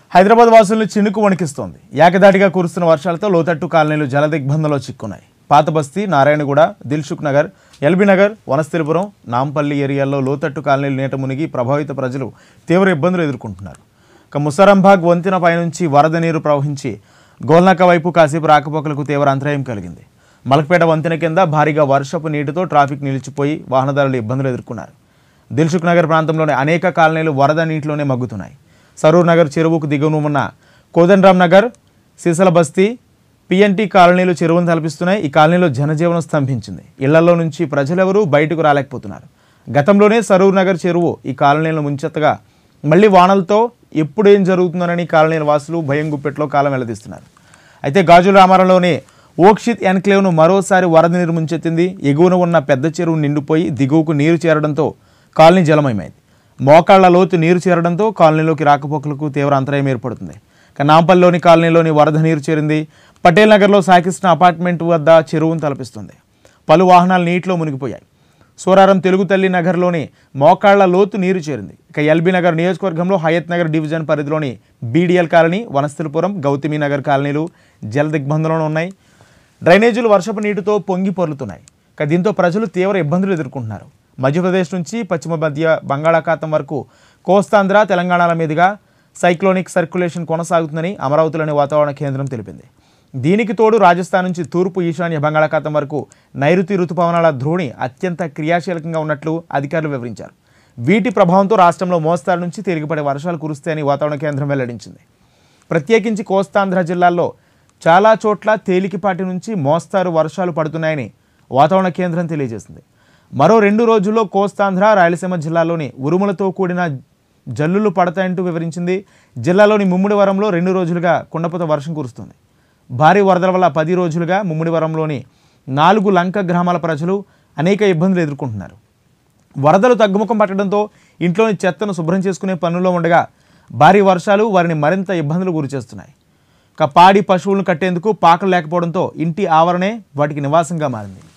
హైదరాబాద్ వాసులను చినుకు వణికిస్తోంది ఏకదాటిగా కురుస్తున్న వర్షాలతో లోతట్టు కాలనీలు జలదిగ్బంధంలో చిక్కున్నాయి పాత బస్తీ నారాయణగూడ దిల్సుఖ్ నగర్ ఎల్బీ నగర్ వనస్థిరపురం నాంపల్లి ఏరియాల్లో లోతట్టు కాలనీలు నీట మునిగి ప్రభావిత ప్రజలు తీవ్ర ఇబ్బందులు ఎదుర్కొంటున్నారు ఇక ముసరంబాగ్ వంతెన పైనుంచి వరద నీరు ప్రవహించి గోల్నాక వైపు కాసేపు రాకపోకలకు తీవ్ర అంతరాయం కలిగింది మలక్పేట వంతెన కింద భారీగా వర్షపు నీటితో ట్రాఫిక్ నిలిచిపోయి వాహనదారులు ఇబ్బందులు ఎదుర్కొన్నారు దిల్సుఖ్ నగర్ ప్రాంతంలోని అనేక కాలనీలు వరద నీటిలోనే మగ్గుతున్నాయి సరూర్ నగర్ చెరువుకు దిగువన ఉన్న కోదండరామ్ నగర్ సీసల బస్తీ పిఎన్టీ కాలనీలు చెరువును తలపిస్తున్నాయి ఈ కాలనీలో జనజీవనం స్తంభించింది ఇళ్లలో నుంచి ప్రజలెవరూ బయటకు రాలేకపోతున్నారు గతంలోనే సరూర్ నగర్ చెరువు ఈ కాలనీలను ముంచెత్తగా మళ్ళీ వానలతో ఎప్పుడు ఏం జరుగుతుందోనని కాలనీల వాసులు భయం గుప్పెట్లో కాలం వెల్లదీస్తున్నారు అయితే గాజుల రామారంలోని ఓక్షిత్ ఎన్క్లేవ్ను మరోసారి వరద నీరు ముంచెత్తింది ఎగువన ఉన్న పెద్ద చెరువు నిండిపోయి దిగువకు నీరు చేరడంతో కాలనీ జలమయమైంది మోకాళ్ల లోతు నీరు చేరడంతో కాలనీలోకి రాకపోకలకు తీవ్ర అంతరాయం ఏర్పడుతుంది ఇక నాంపల్లిలోని కాలనీలోని వరద నీరు చేరింది పటేల్ నగర్లో సాకిస్తున్న అపార్ట్మెంట్ వద్ద చెరువును తలపిస్తుంది పలు వాహనాలు నీటిలో మునిగిపోయాయి సోరారం తెలుగు తల్లి నగర్లోని మోకాళ్ల లోతు నీరు చేరింది ఇక ఎల్బీ నగర్ నియోజకవర్గంలో హయత్ నగర్ డివిజన్ పరిధిలోని బీడీఎల్ కాలనీ వనస్థిరపురం గౌతమి నగర్ కాలనీలు జల దిగ్బంధంలో ఉన్నాయి డ్రైనేజీలు వర్షపు నీటితో పొంగి పొర్లుతున్నాయి ఇక దీంతో ప్రజలు తీవ్ర ఇబ్బందులు ఎదుర్కొంటున్నారు మధ్యప్రదేశ్ నుంచి పశ్చిమ మధ్య బంగాళాఖాతం వరకు కోస్తాంధ్ర తెలంగాణల మీదుగా సైక్లోనిక్ సర్క్యులేషన్ కొనసాగుతుందని అమరావతిలోని వాతావరణ కేంద్రం తెలిపింది దీనికి తోడు రాజస్థాన్ నుంచి తూర్పు ఈశాన్య బంగాళాఖాతం వరకు నైరుతి ఋతుపవనాల ద్రోణి అత్యంత క్రియాశీలకంగా ఉన్నట్లు అధికారులు వివరించారు వీటి ప్రభావంతో రాష్ట్రంలో మోస్తారు నుంచి తేలికపడే వర్షాలు కురుస్తాయని వాతావరణ కేంద్రం వెల్లడించింది ప్రత్యేకించి కోస్తాంధ్ర జిల్లాల్లో చాలా చోట్ల తేలికపాటి నుంచి మోస్తారు వర్షాలు పడుతున్నాయని వాతావరణ కేంద్రం తెలియజేసింది మరో రెండు రోజుల్లో కోస్తాంధ్ర రాయలసీమ జిల్లాలోని ఉరుములతో కూడిన జల్లులు పడతాయంటూ వివరించింది జిల్లాలోని ముమ్మిడివరంలో రెండు రోజులుగా కుండపోత వర్షం కురుస్తుంది భారీ వరదల వల్ల పది రోజులుగా ముమ్మిడివరంలోని నాలుగు లంక గ్రామాల ప్రజలు అనేక ఇబ్బందులు ఎదుర్కొంటున్నారు వరదలు తగ్గుముఖం పట్టడంతో ఇంట్లోని చెత్తను శుభ్రం చేసుకునే పనుల్లో ఉండగా భారీ వర్షాలు వారిని మరింత ఇబ్బందులు గురిచేస్తున్నాయి ఇక పాడి పశువులను కట్టేందుకు పాకలు లేకపోవడంతో ఇంటి ఆవరణే వాటికి నివాసంగా మారింది